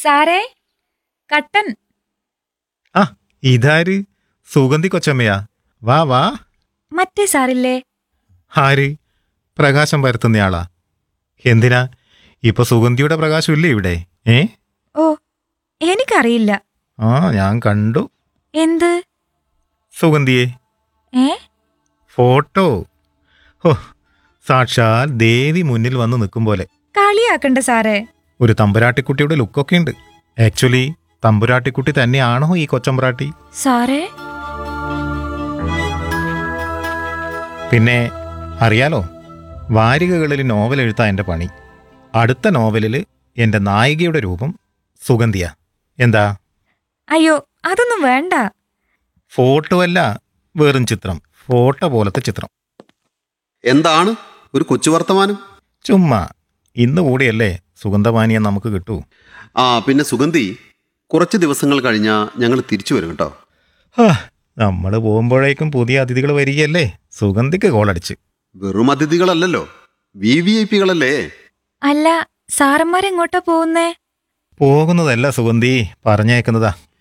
സാറേ കട്ടൻ ആ ഇതാര് സുഗന്ധി കൊച്ചമ്മയാ വാ വാ മറ്റേ സാറില്ലേ ആര് പ്രകാശം പരത്തുന്നയാളാ എന്തിനാ ഇപ്പൊ സുഗന്ധിയുടെ പ്രകാശം ഇല്ലേ ഇവിടെ ഏ ഓ എനിക്കറിയില്ല ആ ഞാൻ കണ്ടു എന്ത് സുഗന്ധിയെ ഏ ഫോട്ടോ ഹോ സാക്ഷാൽ ദേവി മുന്നിൽ വന്ന് നിൽക്കും പോലെ കളിയാക്കണ്ട സാറേ ഒരു തമ്പുരാട്ടിക്കുട്ടിയുടെ ലുക്കൊക്കെ ഉണ്ട് ആക്ച്വലി തമ്പുരാട്ടിക്കുട്ടി തന്നെയാണോ ഈ കൊച്ചമ്പ്രാട്ടി സാറേ പിന്നെ അറിയാലോ വാരികകളിൽ നോവൽ എഴുത്താ എൻ്റെ പണി അടുത്ത നോവലിൽ എൻ്റെ നായികയുടെ രൂപം സുഗന്ധിയ എന്താ അയ്യോ അതൊന്നും വേണ്ട ഫോട്ടോ അല്ല വെറും ചിത്രം ഫോട്ടോ പോലത്തെ ചിത്രം എന്താണ് ഒരു കൊച്ചു വർത്തമാനം ചുമ്മാ ഇന്ന് കൂടിയല്ലേ സുഗന്ധപാനീയം നമുക്ക് കിട്ടൂ ആ പിന്നെ സുഗന്ധി കുറച്ച് ദിവസങ്ങൾ കഴിഞ്ഞാൽ ഞങ്ങൾ തിരിച്ചു വരും കേട്ടോ നമ്മൾ പോകുമ്പോഴേക്കും പുതിയ അതിഥികൾ വരികയല്ലേ സുഗന്ധിക്ക് കോളടിച്ച് വെറും അതിഥികളല്ലല്ലോ വി വി ഐ പികളല്ലേ അല്ല സാറന്മാരെങ്ങോട്ടാ പോകുന്നേ പോകുന്നതല്ല സുഗന്ധി പറഞ്ഞേക്കുന്നതാ